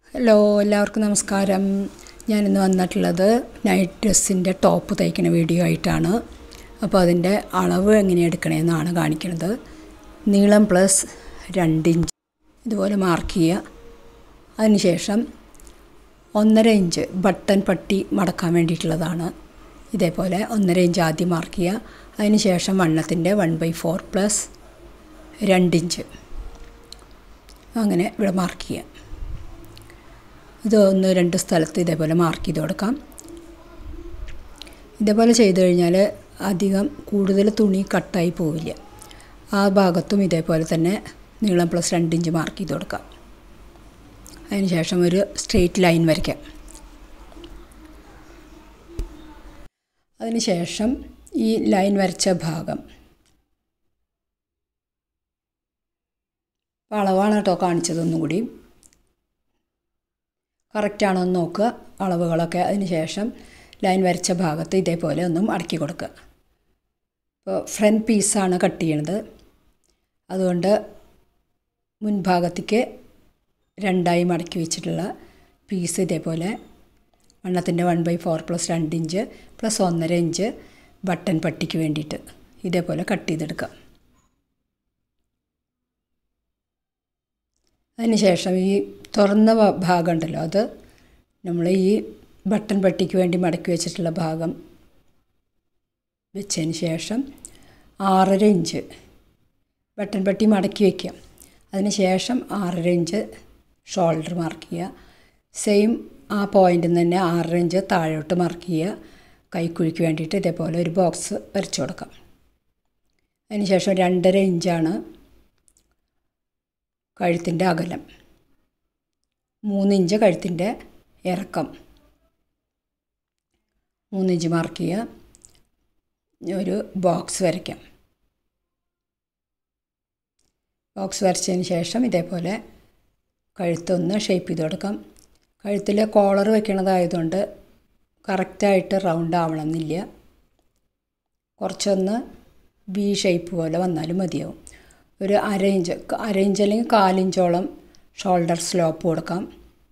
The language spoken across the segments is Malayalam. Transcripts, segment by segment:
ഹലോ എല്ലാവർക്കും നമസ്കാരം ഞാനിന്ന് വന്നിട്ടുള്ളത് നൈറ്റ് ഡ്രസ്സിൻ്റെ ടോപ്പ് തയ്ക്കുന്ന വീഡിയോ ആയിട്ടാണ് അപ്പോൾ അതിൻ്റെ അളവ് എങ്ങനെ എടുക്കണമെന്നാണ് കാണിക്കുന്നത് നീളം പ്ലസ് രണ്ട് ഇഞ്ച് ഇതുപോലെ മാർക്ക് ചെയ്യുക അതിനുശേഷം ഒന്നര ഇഞ്ച് ബട്ടൺ പട്ടി മടക്കാൻ വേണ്ടിയിട്ടുള്ളതാണ് ഇതേപോലെ ഒന്നര ഇഞ്ച് ആദ്യം മാർക്ക് ചെയ്യുക അതിനുശേഷം വണ്ണത്തിൻ്റെ വൺ ബൈ ഫോർ പ്ലസ് രണ്ടിഞ്ച് അങ്ങനെ ഇവിടെ മാർക്ക് ചെയ്യുക ഇത് ഒന്ന് രണ്ട് സ്ഥലത്ത് ഇതേപോലെ മാർക്ക് ചെയ്ത് കൊടുക്കാം ഇതേപോലെ ചെയ്ത് കഴിഞ്ഞാൽ അധികം കൂടുതൽ തുണി കട്ടായി പോവില്ല ആ ഭാഗത്തും ഇതേപോലെ തന്നെ നീളം പ്ലസ് രണ്ട് ഇഞ്ച് മാർക്ക് ചെയ്ത് കൊടുക്കാം അതിനുശേഷം ഒരു സ്ട്രെയിറ്റ് ലൈൻ വരയ്ക്കാം അതിനുശേഷം ഈ ലൈൻ വരച്ച ഭാഗം അളവാണ് കേട്ടോ കാണിച്ചത് ഒന്നും കൂടി കറക്റ്റാണോ എന്ന് നോക്കുക അളവുകളൊക്കെ അതിന് ശേഷം ലൈൻ വരച്ച ഭാഗത്ത് ഇതേപോലെ ഒന്നും അടക്കി കൊടുക്കുക ഇപ്പോൾ ഫ്രണ്ട് പീസാണ് കട്ട് ചെയ്യണത് അതുകൊണ്ട് മുൻഭാഗത്തേക്ക് രണ്ടായി മടക്കി വെച്ചിട്ടുള്ള പീസ് ഇതേപോലെ വണ്ണത്തിൻ്റെ വൺ ബൈ ഫോർ പ്ലസ് രണ്ട് ഇഞ്ച് പ്ലസ് ഒന്നര ഇഞ്ച് ബട്ടൺ പട്ടിക്ക് വേണ്ടിയിട്ട് ഇതേപോലെ കട്ട് ചെയ്തെടുക്കാം അതിനുശേഷം ഈ തുറന്ന ഭാഗം ഉണ്ടല്ലോ അത് നമ്മൾ ഈ ബട്ടൺ പട്ടിക്ക് വേണ്ടി മടക്കി വെച്ചിട്ടുള്ള ഭാഗം വെച്ചതിന് ശേഷം ആറര ഇഞ്ച് ബട്ടൺ പട്ടി മടക്കി വയ്ക്കാം അതിന് ശേഷം ആറര ഇഞ്ച് ഷോൾഡർ മാർക്ക് ചെയ്യുക സെയിം ആ പോയിൻറ്റിൽ നിന്ന് തന്നെ ആറര ഇഞ്ച് താഴോട്ട് മാർക്ക് ചെയ്യുക കൈക്കുഴിക്ക് വേണ്ടിയിട്ട് ഇതേപോലെ ഒരു ബോക്സ് വരച്ചു കൊടുക്കാം അതിന് ശേഷം രണ്ടര ഇഞ്ചാണ് കഴുത്തിൻ്റെ അകലം മൂന്നിഞ്ച് കഴുത്തിൻ്റെ ഇറക്കം മൂന്നിഞ്ച് മാർക്ക് ചെയ്യുക ഒരു ബോക്സ് വരയ്ക്കാം ബോക്സ് വരച്ചതിന് ശേഷം ഇതേപോലെ കഴുത്തൊന്ന് ഷേപ്പ് ചെയ്ത് കൊടുക്കാം കഴുത്തിൽ കോളർ വെക്കണതായതുകൊണ്ട് കറക്റ്റായിട്ട് റൗണ്ട് ആവണമെന്നില്ല കുറച്ചൊന്ന് ബി ഷേപ്പ് പോലെ വന്നാലും മതിയാവും ഒരു അര ഇഞ്ച് അര ഇഞ്ച് അല്ലെങ്കിൽ കാലിഞ്ചോളം ഷോൾഡർ സ്ലോപ്പ് കൊടുക്കാം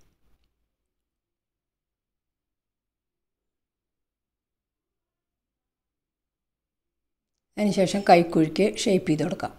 അതിനുശേഷം കൈക്കുഴിക്ക് ഷേപ്പ് ചെയ്ത് കൊടുക്കാം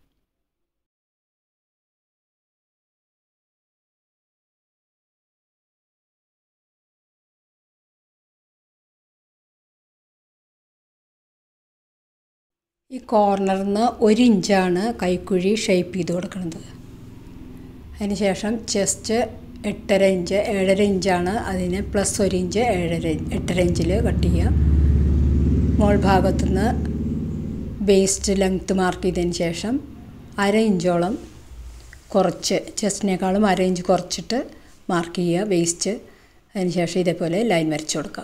ഈ കോർണറിൽ നിന്ന് ഒരു ഇഞ്ചാണ് കൈക്കുഴി ഷേപ്പ് ചെയ്ത് കൊടുക്കുന്നത് അതിനുശേഷം ചെസ്റ്റ് എട്ടര ഇഞ്ച് ഏഴര ഇഞ്ചാണ് അതിന് പ്ലസ് ഒരു ഇഞ്ച് ഏഴര എട്ടര ഇഞ്ചിൽ കട്ട് ചെയ്യുക മോൾ ഭാഗത്തു നിന്ന് വേസ്റ്റ് ലെങ്ത്ത് മാർക്ക് ചെയ്തതിന് ശേഷം അര ഇഞ്ചോളം കുറച്ച് ചെസ്റ്റിനേക്കാളും അര ഇഞ്ച് കുറച്ചിട്ട് മാർക്ക് ചെയ്യുക വേസ്റ്റ് അതിന് ശേഷം ഇതേപോലെ ലൈൻ വരച്ചു കൊടുക്കാം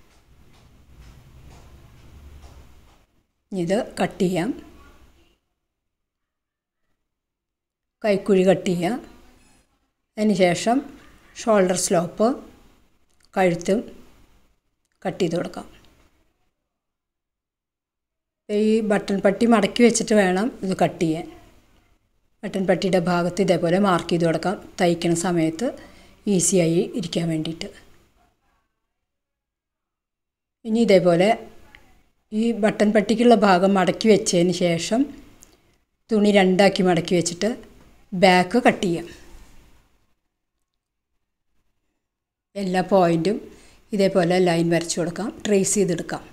ഇത് കട്ട് ചെയ്യാം കൈക്കുഴി കട്ട് ചെയ്യുക അതിന് ശേഷം ഷോൾഡർ സ്ലോപ്പ് കഴുത്തും കട്ട് ചെയ്ത് കൊടുക്കാം ഈ ബട്ടൺ പട്ടി മടക്കി വെച്ചിട്ട് വേണം ഇത് കട്ട് ചെയ്യാൻ ബട്ടൺ പട്ടിയുടെ ഭാഗത്ത് ഇതേപോലെ മാർക്ക് ചെയ്ത് കൊടുക്കാം തയ്ക്കുന്ന സമയത്ത് ഈസിയായി ഇരിക്കാൻ വേണ്ടിയിട്ട് ഇനി ഇതേപോലെ ഈ ബട്ടൺ പട്ടിക്കുള്ള ഭാഗം മടക്കി വെച്ചതിന് ശേഷം തുണി രണ്ടാക്കി മടക്കി വെച്ചിട്ട് ബാക്ക് കട്ട് ചെയ്യാം എല്ലാ പോയിൻറ്റും ഇതേപോലെ ലൈൻ വരച്ചു കൊടുക്കാം ട്രേസ് ചെയ്തെടുക്കാം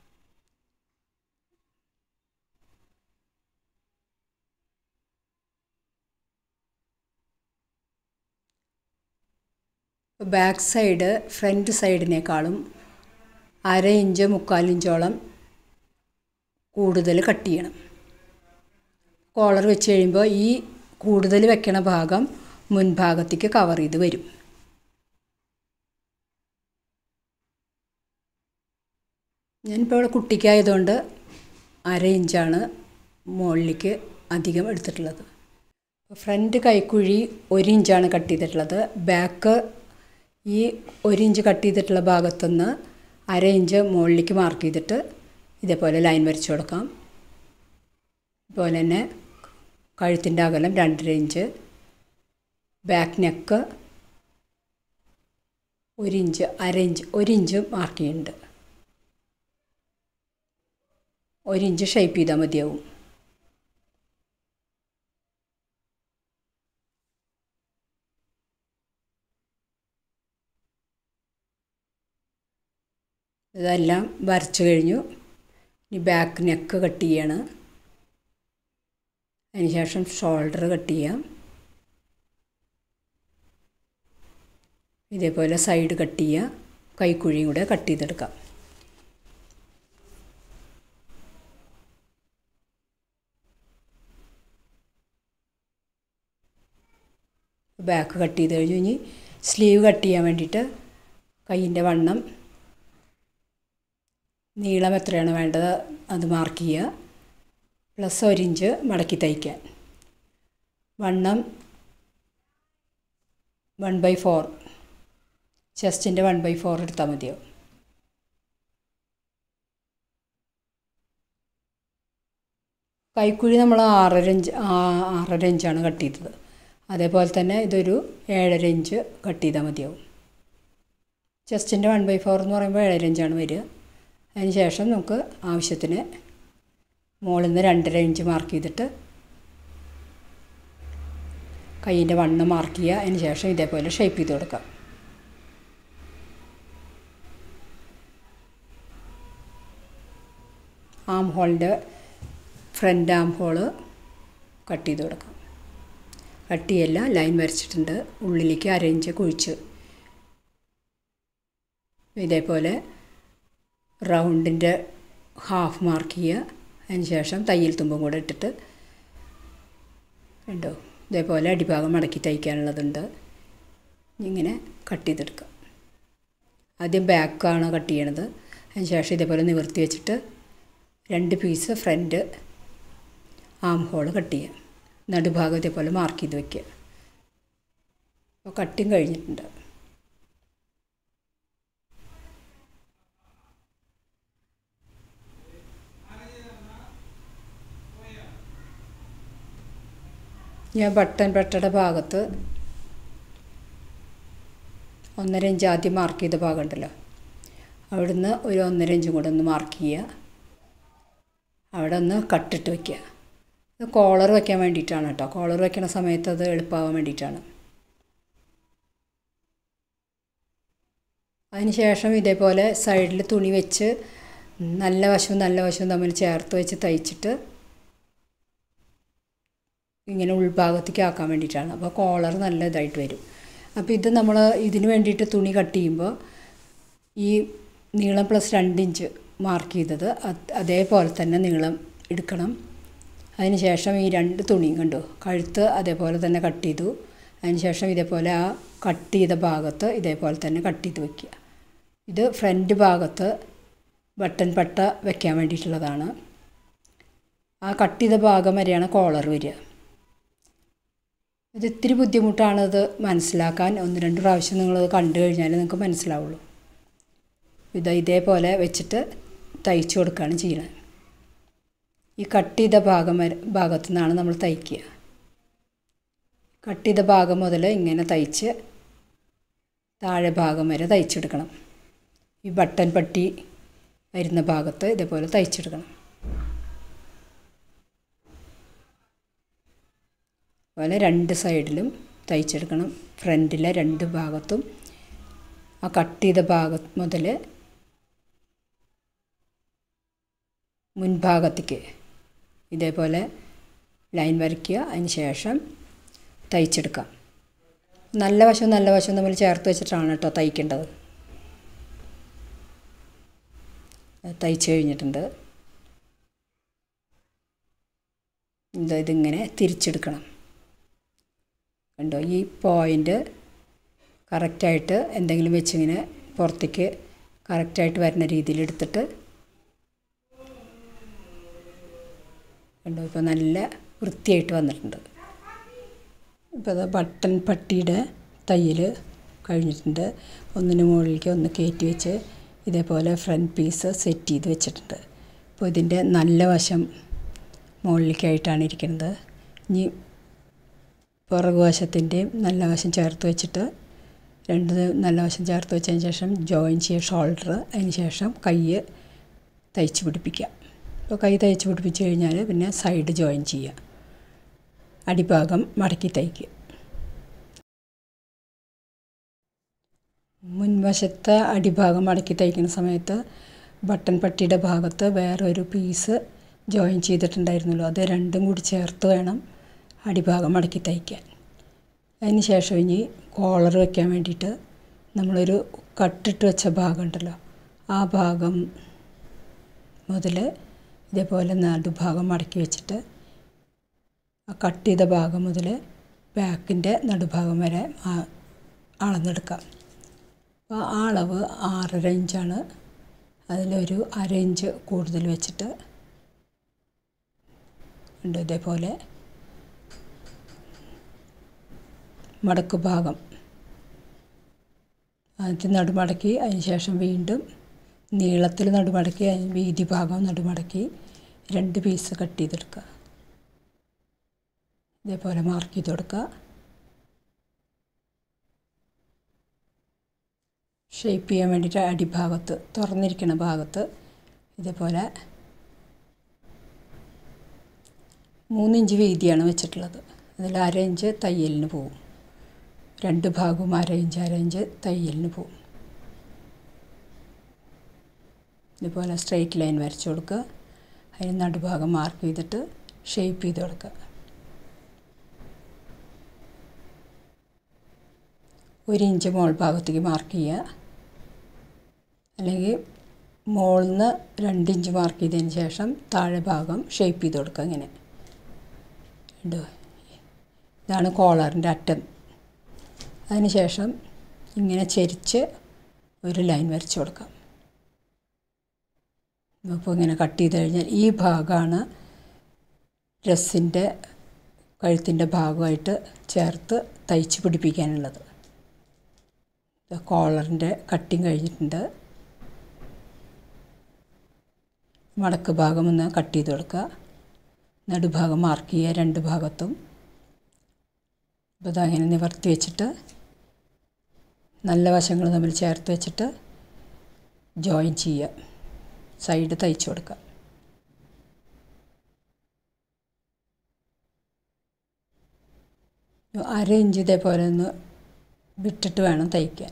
ബാക്ക് സൈഡ് ഫ്രണ്ട് സൈഡിനേക്കാളും അര ഇഞ്ച് മുക്കാലിഞ്ചോളം കൂടുതൽ കട്ട് ചെയ്യണം കോളർ വെച്ച് കഴിയുമ്പോൾ ഈ കൂടുതൽ വെക്കണ ഭാഗം മുൻഭാഗത്തേക്ക് കവർ ചെയ്ത് വരും ഞാനിപ്പോൾ ഇവിടെ കുട്ടിക്കായതുകൊണ്ട് അര ഇഞ്ചാണ് മുകളിലേക്ക് അധികം എടുത്തിട്ടുള്ളത് ഫ്രണ്ട് കൈക്കുഴി ഒരു ഇഞ്ചാണ് കട്ട് ചെയ്തിട്ടുള്ളത് ബാക്ക് ഈ ഒരു ഇഞ്ച് കട്ട് ചെയ്തിട്ടുള്ള ഭാഗത്തുനിന്ന് അര ഇഞ്ച് മുകളിലേക്ക് മാർക്ക് ചെയ്തിട്ട് ഇതേപോലെ ലൈൻ വരച്ചു കൊടുക്കാം അതുപോലെ തന്നെ കഴുത്തിൻ്റെ അകലം രണ്ടര ഇഞ്ച് ബാക്ക് നെക്ക് ഒരു ഇഞ്ച് അര ഇഞ്ച് ഒരു ഇഞ്ച് മാർക്ക് ചെയ്യുന്നുണ്ട് ഒരു ഇഞ്ച് ഷേപ്പ് ചെയ്താൽ മതിയാവും ഇതെല്ലാം വരച്ചു കഴിഞ്ഞു ഇനി ബാക്ക് നെക്ക് കട്ട് ചെയ്യാണ് അതിനുശേഷം ഷോൾഡർ കട്ട് ചെയ്യാം ഇതേപോലെ സൈഡ് കട്ട് ചെയ്യുക കൈക്കുഴിയും കൂടെ കട്ട് ചെയ്തെടുക്കാം ബാക്ക് കട്ട് ചെയ്ത് കഴിഞ്ഞു ഇനി സ്ലീവ് കട്ട് ചെയ്യാൻ വേണ്ടിയിട്ട് കൈയിൻ്റെ വണ്ണം നീളം എത്രയാണ് വേണ്ടത് അത് മാർക്ക് ചെയ്യുക പ്ലസ് ഒരു ഇഞ്ച് മടക്കി തയ്ക്കാൻ വണ്ണം വൺ ബൈ ഫോർ ചെസ്റ്റിൻ്റെ വൺ ബൈ ഫോർ എടുത്താൽ മതിയോ കൈക്കുഴി നമ്മൾ ആറര ഇഞ്ച് ആറര ഇഞ്ചാണ് കട്ട് ചെയ്തത് അതേപോലെ തന്നെ ഇതൊരു ഏഴര ഇഞ്ച് കട്ട് ചെയ്താൽ മതിയാവും ചെസ്റ്റിൻ്റെ വൺ ബൈ ഫോർ എന്ന് പറയുമ്പോൾ ഏഴര ഇഞ്ചാണ് വരിക അതിന് ശേഷം നമുക്ക് ആവശ്യത്തിന് മുകളിൽ നിന്ന് രണ്ടര ഇഞ്ച് മാർക്ക് ചെയ്തിട്ട് കൈയിൻ്റെ വണ്ണം മാർക്ക് ചെയ്യുക അതിന് ശേഷം ഇതേപോലെ ഷേപ്പ് ചെയ്ത് കൊടുക്കാം ആം ഹോളിൻ്റെ ഫ്രണ്ട് ആം ഹോള് കട്ട് ചെയ്ത് കൊടുക്കാം കട്ട് ചെയ്യല്ല ലൈൻ വരച്ചിട്ടുണ്ട് ഉള്ളിലേക്ക് അര ഇഞ്ച് കുഴിച്ച് ഇതേപോലെ റൗണ്ടിൻ്റെ ഹാഫ് മാർക്ക് ചെയ്യുക അതിന് ശേഷം തയ്യൽ തുമ്പും കൂടെ ഇട്ടിട്ട് ഉണ്ടോ ഇതേപോലെ അടിഭാഗം മടക്കി തയ്ക്കാനുള്ളതുണ്ട് ഇങ്ങനെ കട്ട് ചെയ്തെടുക്കാം ആദ്യം ബാക്കാണ് കട്ട് ചെയ്യണത് അതിന് ശേഷം ഇതേപോലെ നിവർത്തി വെച്ചിട്ട് രണ്ട് piece front arm hole cut ചെയ്യാം നടുഭാഗം ഇതേപോലെ മാർക്ക് ചെയ്ത് വയ്ക്കുക അപ്പോൾ കട്ടിങ് കഴിഞ്ഞിട്ടുണ്ട് ഞാൻ ബട്ടൺ പെട്ടയുടെ ഭാഗത്ത് ഒന്നര ഇഞ്ച് ആദ്യം മാർക്ക് ചെയ്ത ഭാഗം ഉണ്ടല്ലോ അവിടുന്ന് ഒരു ഒന്നര ഇഞ്ചും കൂടെ ഒന്ന് മാർക്ക് ചെയ്യുക അവിടെ ഒന്ന് കട്ടിട്ട് വയ്ക്കുക ഇത് കോളർ വയ്ക്കാൻ വേണ്ടിയിട്ടാണ് കേട്ടോ കോളർ വയ്ക്കണ സമയത്ത് അത് എളുപ്പമാവാൻ വേണ്ടിയിട്ടാണ് അതിന് ശേഷം ഇതേപോലെ സൈഡിൽ തുണി വെച്ച് നല്ല വശവും നല്ല വശവും തമ്മിൽ ചേർത്ത് വെച്ച് തയ്ച്ചിട്ട് ഇങ്ങനെ ഉൾഭാഗത്തേക്ക് ആക്കാൻ വേണ്ടിയിട്ടാണ് അപ്പോൾ കോളർ നല്ല ഇതായിട്ട് വരും അപ്പോൾ ഇത് നമ്മൾ ഇതിന് വേണ്ടിയിട്ട് തുണി കട്ട് ചെയ്യുമ്പോൾ ഈ നീളം പ്ലസ് രണ്ട് ഇഞ്ച് മാർക്ക് ചെയ്തത് അതേപോലെ തന്നെ നീളം എടുക്കണം അതിന് ശേഷം ഈ രണ്ട് തുണിയും കണ്ടു കഴുത്ത് അതേപോലെ തന്നെ കട്ട് ചെയ്തു അതിന് ശേഷം ഇതേപോലെ ആ കട്ട് ചെയ്ത ഭാഗത്ത് ഇതേപോലെ തന്നെ കട്ട് ചെയ്ത് വയ്ക്കുക ഇത് ഫ്രണ്ട് ഭാഗത്ത് ബട്ടൺ പട്ട വെക്കാൻ വേണ്ടിയിട്ടുള്ളതാണ് ആ കട്ട് ചെയ്ത ഭാഗം വരെയാണ് കോളർ വരിക ഇത് ഇത്തിരി ബുദ്ധിമുട്ടാണ് ഇത് മനസ്സിലാക്കാൻ ഒന്ന് രണ്ട് പ്രാവശ്യം നിങ്ങൾ കണ്ടു കഴിഞ്ഞാൽ നിങ്ങൾക്ക് മനസ്സിലാവുള്ളൂ ഇത് ഇതേപോലെ വെച്ചിട്ട് തയ്ച്ചു കൊടുക്കുകയാണ് ചെയ്യുന്നത് ഈ കട്ട് ചെയ്ത ഭാഗം വരെ ഭാഗത്തു നിന്നാണ് നമ്മൾ തയ്ക്കുക കട്ട് ചെയ്ത ഭാഗം മുതൽ ഇങ്ങനെ തയ്ച്ച് താഴെ ഭാഗം വരെ തയ്ച്ചെടുക്കണം ഈ ബട്ടൺ പട്ടി വരുന്ന ഭാഗത്ത് ഇതേപോലെ തയ്ച്ചെടുക്കണം അതുപോലെ രണ്ട് സൈഡിലും തയ്ച്ചെടുക്കണം ഫ്രണ്ടിലെ രണ്ട് ഭാഗത്തും ആ കട്ട് ചെയ്ത ഭാഗം മുതൽ മുൻഭാഗത്തേക്ക് ഇതേപോലെ ലൈൻ വരയ്ക്കുക അതിന് ശേഷം തയ്ച്ചെടുക്കാം നല്ല വശവും നല്ല വശവും തമ്മിൽ ചേർത്ത് വെച്ചിട്ടാണ് കേട്ടോ തയ്ക്കേണ്ടത് തയ്ച്ച് കഴിഞ്ഞിട്ടുണ്ട് ഇത് ഇതിങ്ങനെ തിരിച്ചെടുക്കണം കണ്ടോ ഈ പോയിൻ്റ് കറക്റ്റായിട്ട് എന്തെങ്കിലും വെച്ചിങ്ങനെ പുറത്തേക്ക് കറക്റ്റായിട്ട് വരുന്ന രീതിയിൽ എടുത്തിട്ട് കണ്ടോ ഇപ്പോൾ നല്ല വൃത്തിയായിട്ട് വന്നിട്ടുണ്ട് ഇപ്പോൾ അത് ബട്ടൺ പട്ടിയുടെ തയ്യൽ കഴിഞ്ഞിട്ടുണ്ട് ഒന്നിന് മുകളിലേക്ക് ഒന്ന് കയറ്റി വെച്ച് ഇതേപോലെ ഫ്രണ്ട് പീസ് സെറ്റ് ചെയ്ത് വെച്ചിട്ടുണ്ട് അപ്പോൾ ഇതിൻ്റെ നല്ല വശം മുകളിലേക്കായിട്ടാണ് ഇരിക്കുന്നത് ഇനി പുറകുവശത്തിൻ്റെയും നല്ല വശം ചേർത്ത് വെച്ചിട്ട് രണ്ട് നല്ല വശം ചേർത്ത് വെച്ചതിന് ശേഷം ജോയിൻ ചെയ്യുക ഷോൾഡർ അതിന് ശേഷം കൈ തയ്ച്ച് പിടിപ്പിക്കുക അപ്പോൾ കൈ തയ്ച്ച് പിടിപ്പിച്ച് കഴിഞ്ഞാൽ പിന്നെ സൈഡ് ജോയിൻ ചെയ്യുക അടിഭാഗം മടക്കി തയ്ക്കുക മുൻവശത്തെ അടിഭാഗം മടക്കി തയ്ക്കുന്ന സമയത്ത് ബട്ടൺ പട്ടിയുടെ ഭാഗത്ത് വേറെ ഒരു പീസ് ജോയിൻ ചെയ്തിട്ടുണ്ടായിരുന്നല്ലോ അത് രണ്ടും കൂടി ചേർത്ത് വേണം അടിഭാഗം മടക്കി തയ്ക്കാൻ അതിന് ശേഷം ഇനി കോളർ വയ്ക്കാൻ വേണ്ടിയിട്ട് നമ്മളൊരു കട്ടിട്ട് വെച്ച ഭാഗം ഉണ്ടല്ലോ ആ ഭാഗം മുതൽ ഇതേപോലെ നടുഭാഗം മടക്കി വെച്ചിട്ട് ആ കട്ട് ചെയ്ത ഭാഗം മുതൽ ബാക്കിൻ്റെ നടുഭാഗം വരെ അളന്നെടുക്കാം അപ്പോൾ ആ അളവ് ആറര ഇഞ്ചാണ് അതിലൊരു അര ഇഞ്ച് കൂടുതൽ വെച്ചിട്ട് ഉണ്ട് ഇതേപോലെ മടക്ക് ഭാഗം ആദ്യം നടുമടക്കി അതിന് ശേഷം വീണ്ടും നീളത്തിൽ നടുമടക്കി അതിന് വീതി ഭാഗം നടുമടക്കി രണ്ട് പീസ് കട്ട് ചെയ്തെടുക്കുക ഇതേപോലെ മാർക്ക് ചെയ്ത് കൊടുക്കുക ഷേപ്പ് ചെയ്യാൻ വേണ്ടിയിട്ട് അടിഭാഗത്ത് തുറന്നിരിക്കുന്ന ഭാഗത്ത് ഇതേപോലെ മൂന്നിഞ്ച് വീതിയാണ് വെച്ചിട്ടുള്ളത് അതിൽ അര ഇഞ്ച് തയ്യലിന് പോവും രണ്ട് ഭാഗവും അര ഇഞ്ച് അര ഇഞ്ച് തയ്യലിന് പോവും ഇതുപോലെ സ്ട്രെയിറ്റ് ലൈൻ വരച്ച് കൊടുക്കുക അതിന് നടുഭാഗം മാർക്ക് ചെയ്തിട്ട് ഷേപ്പ് ചെയ്ത് കൊടുക്കുക ഒരു ഇഞ്ച് മോൾ ഭാഗത്തേക്ക് മാർക്ക് ചെയ്യുക അല്ലെങ്കിൽ മുകളിൽ നിന്ന് രണ്ട് ഇഞ്ച് മാർക്ക് ചെയ്തതിന് ശേഷം താഴെ ഭാഗം ഷേപ്പ് ചെയ്ത് കൊടുക്കുക ഇങ്ങനെ ഉണ്ടോ ഇതാണ് കോളറിൻ്റെ അറ്റം അതിന് ശേഷം ഇങ്ങനെ ചെരിച്ച് ഒരു ലൈൻ വരച്ച് കൊടുക്കാം അപ്പോൾ ഇങ്ങനെ കട്ട് ചെയ്ത് കഴിഞ്ഞാൽ ഈ ഭാഗമാണ് ഡ്രസ്സിൻ്റെ കഴുത്തിൻ്റെ ഭാഗമായിട്ട് ചേർത്ത് തയ്ച്ച് പിടിപ്പിക്കാനുള്ളത് കോളറിൻ്റെ കട്ടിങ് കഴിഞ്ഞിട്ടുണ്ട് മടക്ക് ഭാഗം ഒന്ന് കട്ട് ചെയ്ത് കൊടുക്കുക നടുഭാഗം മാർക്ക് ചെയ്യുക രണ്ട് ഭാഗത്തും അപ്പോൾ അതങ്ങനെ നിവർത്തി വെച്ചിട്ട് നല്ല വശങ്ങൾ തമ്മിൽ ചേർത്ത് വെച്ചിട്ട് ജോയിൻ ചെയ്യുക സൈഡ് തയ്ച്ചു കൊടുക്കുക അര ഇഞ്ച് ഇതേപോലെ ഒന്ന് വിട്ടിട്ട് വേണം തയ്ക്കാൻ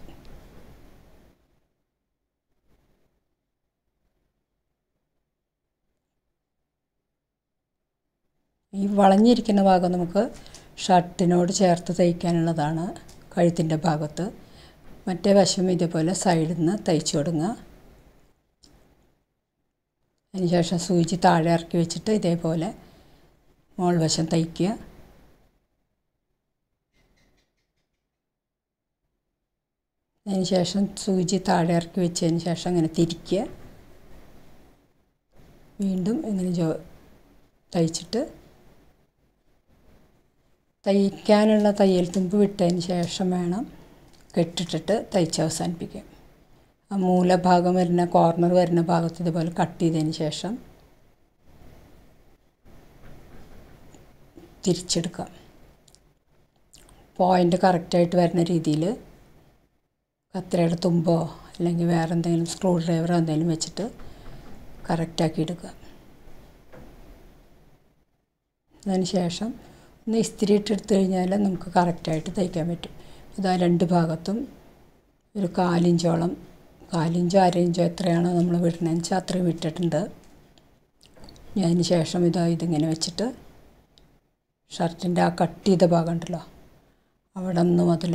ഈ വളഞ്ഞിരിക്കുന്ന ഭാഗം നമുക്ക് ഷർട്ടിനോട് ചേർത്ത് തയ്ക്കാനുള്ളതാണ് കഴുത്തിൻ്റെ ഭാഗത്ത് മറ്റേ വശം ഇതേപോലെ സൈഡിൽ നിന്ന് തയ്ച്ചു തുടങ്ങുക അതിനുശേഷം സൂചി താഴെ ഇറക്കി വെച്ചിട്ട് ഇതേപോലെ മോൾ വശം തയ്ക്കുക അതിന് ശേഷം സൂചി താഴെ ഇറക്കി വെച്ചതിന് ശേഷം അങ്ങനെ തിരിക്കുക വീണ്ടും ഇങ്ങനെ ജോ തയ്ച്ചിട്ട് തയ്ക്കാനുള്ള തയ്യൽ തുമ്പ് വിട്ടതിന് ശേഷം വേണം കെട്ടിട്ടിട്ട് തയ്ച്ച് അവസാനിപ്പിക്കുക ആ മൂലഭാഗം വരുന്ന കോർണർ വരുന്ന ഭാഗത്ത് ഇതുപോലെ കട്ട് ചെയ്തതിന് ശേഷം തിരിച്ചെടുക്കാം പോയിൻ്റ് കറക്റ്റായിട്ട് വരുന്ന രീതിയിൽ കത്രയുടെ തുമ്പോ അല്ലെങ്കിൽ വേറെ എന്തെങ്കിലും സ്ക്രൂ ഡ്രൈവറോ എന്തെങ്കിലും വെച്ചിട്ട് കറക്റ്റാക്കി എടുക്കുക അതിന് ശേഷം ഒന്ന് ഇസ്തിരി ഇട്ടെടുത്ത് കഴിഞ്ഞാൽ നമുക്ക് കറക്റ്റായിട്ട് തയ്ക്കാൻ പറ്റും ഇതാ രണ്ട് ഭാഗത്തും ഒരു കാലിഞ്ചോളം കാലിഞ്ചോ അര ഇഞ്ചോ എത്രയാണോ നമ്മൾ വിടണമെന്ന് വെച്ചാൽ അത്രയും വിട്ടിട്ടുണ്ട് അതിന് ശേഷം ഇതാ ഇതിങ്ങനെ വെച്ചിട്ട് ഷർട്ടിൻ്റെ ആ കട്ട് ചെയ്ത ഭാഗം ഉണ്ടല്ലോ അവിടെ നിന്ന് മുതൽ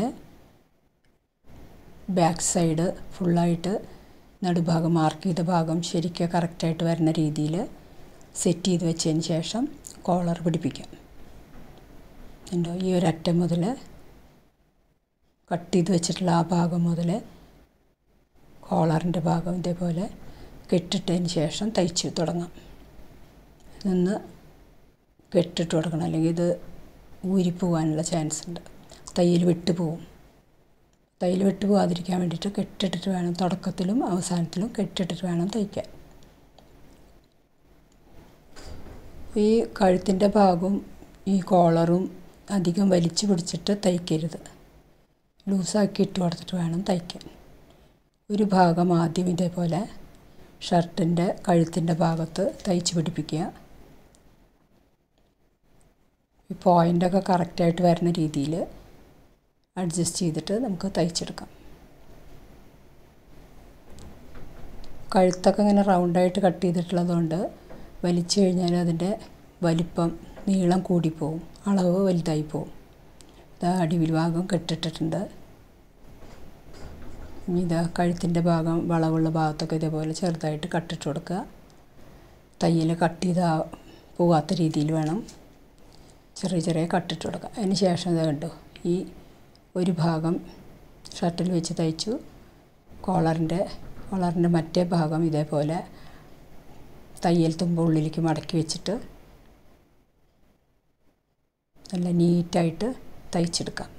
ബാക്ക് സൈഡ് ഫുള്ളായിട്ട് നടുഭാഗം മാർക്ക് ചെയ്ത ഭാഗം ശരിക്കും കറക്റ്റായിട്ട് വരുന്ന രീതിയിൽ സെറ്റ് ചെയ്ത് വെച്ചതിന് ശേഷം കോളർ പിടിപ്പിക്കാം ഉണ്ടോ ഈ ഒരു അറ്റം മുതൽ കട്ട് ചെയ്ത് വെച്ചിട്ടുള്ള ആ ഭാഗം മുതൽ കോളറിൻ്റെ ഭാഗം ഇതേപോലെ കെട്ടിട്ടതിന് ശേഷം തയ്ച്ച് തുടങ്ങാം നിന്ന് കെട്ടിട്ട് കൊടുക്കണം അല്ലെങ്കിൽ ഇത് ഊരിപ്പോവാനുള്ള ചാൻസ് ഉണ്ട് തയ്യൽ വിട്ടു പോവും തയ്യൽ വിട്ടു പോകാതിരിക്കാൻ വേണ്ടിയിട്ട് കെട്ടിട്ടിട്ട് വേണം തുടക്കത്തിലും അവസാനത്തിലും കെട്ടിട്ടിട്ട് വേണം തയ്ക്കാൻ ഈ കഴുത്തിൻ്റെ ഭാഗവും ഈ കോളറും അധികം വലിച്ചു പിടിച്ചിട്ട് തയ്ക്കരുത് ലൂസാക്കി ഇട്ട് കൊടുത്തിട്ട് വേണം തയ്ക്കാൻ ഒരു ഭാഗം ആദ്യം ഇതേപോലെ ഷർട്ടിൻ്റെ കഴുത്തിൻ്റെ ഭാഗത്ത് തയ്ച്ച് പിടിപ്പിക്കുക ഈ പോയിൻ്റൊക്കെ കറക്റ്റായിട്ട് വരുന്ന രീതിയിൽ അഡ്ജസ്റ്റ് ചെയ്തിട്ട് നമുക്ക് തയ്ച്ചെടുക്കാം കഴുത്തൊക്കെ ഇങ്ങനെ റൗണ്ടായിട്ട് കട്ട് ചെയ്തിട്ടുള്ളതുകൊണ്ട് വലിച്ചു കഴിഞ്ഞാൽ അതിൻ്റെ വലിപ്പം നീളം കൂടിപ്പോവും അളവ് വലുതായി പോവും ഇതാ അടിവിൽ ഭാഗം കെട്ടിട്ടിട്ടുണ്ട് ഇനി ഇതാ കഴുത്തിൻ്റെ ഭാഗം വളവുള്ള ഭാഗത്തൊക്കെ ഇതേപോലെ ചെറുതായിട്ട് കട്ടിട്ട് കൊടുക്കുക തയ്യൽ കട്ട് ചെയ്താ പോകാത്ത രീതിയിൽ വേണം ചെറിയ ചെറിയ കട്ടിട്ട് കൊടുക്കുക അതിന് ശേഷം ഇത് കണ്ടു ഈ ഒരു ഭാഗം ഷർട്ടിൽ വെച്ച് തയ്ച്ചു കോളറിൻ്റെ കോളറിൻ്റെ മറ്റേ ഭാഗം ഇതേപോലെ തയ്യൽ തുമ്പ് ഉള്ളിലേക്ക് മടക്കി വെച്ചിട്ട് നല്ല നീറ്റായിട്ട് തയ്ച്ചെടുക്കാം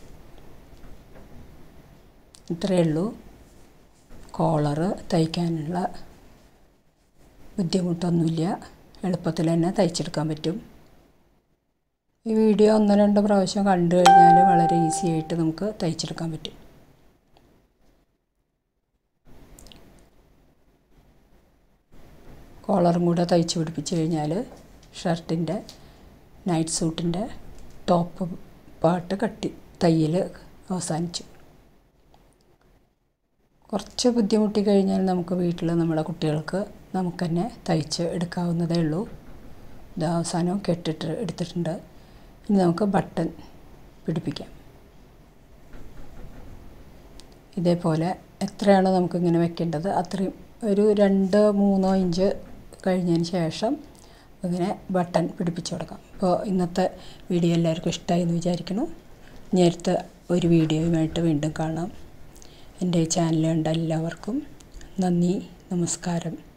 ഇത്രയേ ഉള്ളൂ കോളറ് തയ്ക്കാനുള്ള ബുദ്ധിമുട്ടൊന്നുമില്ല എളുപ്പത്തിൽ തന്നെ തയ്ച്ചെടുക്കാൻ പറ്റും ഈ വീഡിയോ ഒന്ന് രണ്ട് പ്രാവശ്യം കണ്ടു കഴിഞ്ഞാൽ വളരെ ഈസി ആയിട്ട് നമുക്ക് തയ്ച്ചെടുക്കാൻ പറ്റും കോളറും കൂടെ തയ്ച്ച് പിടിപ്പിച്ച് കഴിഞ്ഞാൽ ഷർട്ടിൻ്റെ നൈറ്റ് സൂട്ടിൻ്റെ ടോപ്പ് പാട്ട് കട്ടി തയ്യൽ അവസാനിച്ചു കുറച്ച് ബുദ്ധിമുട്ടി കഴിഞ്ഞാൽ നമുക്ക് വീട്ടിൽ നമ്മുടെ കുട്ടികൾക്ക് നമുക്ക് തന്നെ തയ്ച്ച് എടുക്കാവുന്നതേ ഉള്ളൂ ഇത് അവസാനം കെട്ടിട്ട് എടുത്തിട്ടുണ്ട് ഇനി നമുക്ക് ബട്ടൺ പിടിപ്പിക്കാം ഇതേപോലെ എത്രയാണോ നമുക്കിങ്ങനെ വെക്കേണ്ടത് അത്രയും ഒരു രണ്ട് മൂന്നോ ഇഞ്ച് കഴിഞ്ഞതിന് ശേഷം ഇങ്ങനെ ബട്ടൺ പിടിപ്പിച്ച് കൊടുക്കാം അപ്പോൾ ഇന്നത്തെ വീഡിയോ എല്ലാവർക്കും ഇഷ്ടമായി എന്ന് വിചാരിക്കുന്നു ഇനി അടുത്ത ഒരു വീഡിയോയുമായിട്ട് വീണ്ടും കാണാം എൻ്റെ ചാനൽ കണ്ട എല്ലാവർക്കും നന്ദി നമസ്കാരം